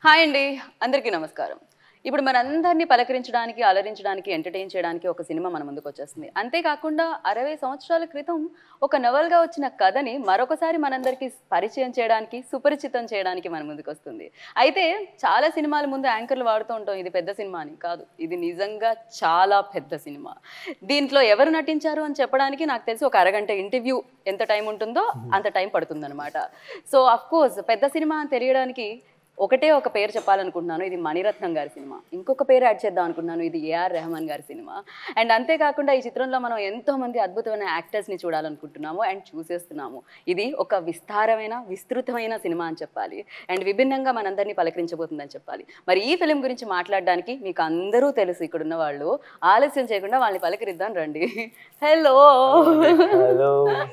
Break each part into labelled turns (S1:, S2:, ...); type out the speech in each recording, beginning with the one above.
S1: Hi అండి అందరికీ నమస్కారం ఇప్పుడు మనందరినీ పలకరించడానికి అలరించడానికి ఎంటర్టైన్ చేయడానికి ఒక సినిమా మన ముందుకు వచ్చేస్తుంది అంతేకాకుండా అరవై సంవత్సరాల క్రితం ఒక నవల్గా వచ్చిన కథని మరొకసారి మనందరికీ పరిచయం చేయడానికి సుపరిచితం చేయడానికి మన ముందుకు వస్తుంది అయితే చాలా సినిమాల ముందు యాంకర్లు వాడుతూ ఉంటాం ఇది పెద్ద సినిమా అని కాదు ఇది నిజంగా చాలా పెద్ద సినిమా దీంట్లో ఎవరు నటించారు అని చెప్పడానికి నాకు తెలిసి ఒక అరగంట ఇంటర్వ్యూ ఎంత టైం ఉంటుందో అంత టైం పడుతుందన్నమాట సో అఫ్ కోర్స్ పెద్ద సినిమా అని తెలియడానికి ఒకటే ఒక పేరు చెప్పాలనుకుంటున్నాను ఇది మణిరత్నం గారి సినిమా ఇంకొక పేరు యాడ్ చేద్దాం అనుకుంటున్నాను ఇది ఏఆర్ రెహమాన్ గారి సినిమా అండ్ అంతేకాకుండా ఈ చిత్రంలో మనం ఎంతో మంది అద్భుతమైన యాక్టర్స్ని చూడాలనుకుంటున్నాము అండ్ చూసేస్తున్నాము ఇది ఒక విస్తారమైన విస్తృతమైన సినిమా అని చెప్పాలి అండ్ విభిన్నంగా మనందరినీ పలకరించబోతుందని చెప్పాలి మరి ఈ ఫిలిం గురించి మాట్లాడడానికి మీకు అందరూ తెలుసు ఇక్కడ ఉన్న వాళ్ళు ఆలస్యం చేయకుండా వాళ్ళని పలకరిద్దాం రండి హలో
S2: హలో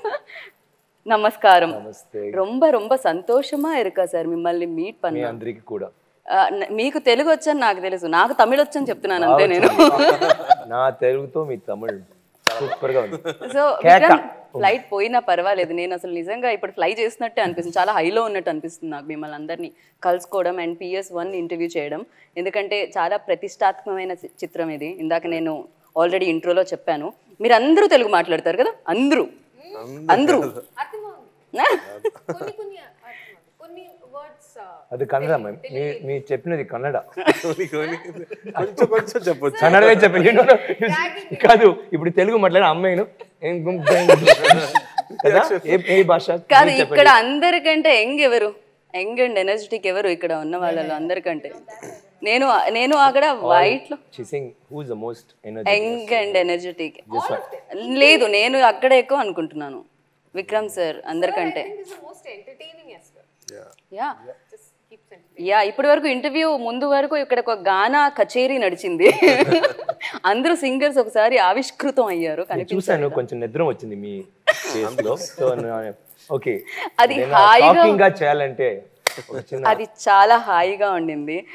S1: నమస్కారం
S2: నమస్తే
S1: ரொம்ப ரொம்ப సంతోషమా இருக்கா సార్ మిమ్మల్ని మీట్
S2: మీ
S1: పన్న
S2: అందరికి కూడా
S1: ఆ, న- మీకు తెలుగు వచ్చని నాకు తెలుసు నాకు తమిళ వచ్చని చెప్తున్నాను అంతే నేను
S2: నా తెలుగుతో మీ తమిళ్ సూపర్ గా ఉంది
S1: సో
S2: కేక.
S1: ఫ్లైట్ పోయినా పర్వాలేదు నేను అసలు నిజంగా ఇప్పుడు ఫ్లై చేసినట్టే అనిపిస్తుంది చాలా హైలో ఉన్నట్టు అనిపిస్తుంది నాకు మిమ్మల్ని అందరినీ కలుసుకోవడం అండ్ పిఎస్ వన్ ఇంటర్వ్యూ చేయడం ఎందుకంటే చాలా ప్రతిష్టాత్మకమైన చి- చిత్రం ఇది ఇందాక నేను ఆల్రెడీ ఇంట్రోలో చెప్పాను మీరు అందరూ తెలుగు మాట్లాడతారు కదా అందరూ అందరూ నా?
S3: కొన్ని కొన్ని అర్థమవుతుంది. కొన్ని వర్డ్స్
S2: అది కన్నడ మ్యామ్ మీ మీ చెప్పినది కన్నడ
S4: కొంచెం కొంచెం చెప్పొచ్చు
S2: కన్నడమే చెప్పి You know, కాదు ఇప్పుడు తెలుగు మాట్లాడే అమ్మాయిను ఏం గుం- కదా ఏ ఏ భాష
S1: కాదు
S2: మీరు
S1: ఇక్కడ అందరికంటే యంగ్ ఎవరు యంగ్ అండ్ ఎనర్జెటిక్ ఎవరు ఇక్కడ ఉన్న వాళ్ళలో అందరికంటే నేను నేను అక్కడ వైట్ లో
S2: She sing who's the most energy
S1: young and energetic లేదు నేను అక్కడ ఎక్కువ అనుకుంటున్నాను విక్రమ్ సార్ అందరికంటే
S3: is the most entertaining as well
S1: yeah
S3: just keeps and
S1: yeah ఇప్పటి వరకు ఇంటర్వ్యూ ముందు వరకు ఇక్కడ ఒక గానా కచేరీ నడిచింది అందరూ సింగర్స్ ఒకసారి ఆవిష్కృతం అయ్యారు కానీ
S2: చూసాను కొంచెం నిద్ర వచ్చింది మీ ఫేస్ లో సో ఓకే
S1: అది హాయిగా-
S2: షాకింగ్ గా చేయాలంటే ఒక చిన్న
S1: అది చాలా హాయిగా ఉండింది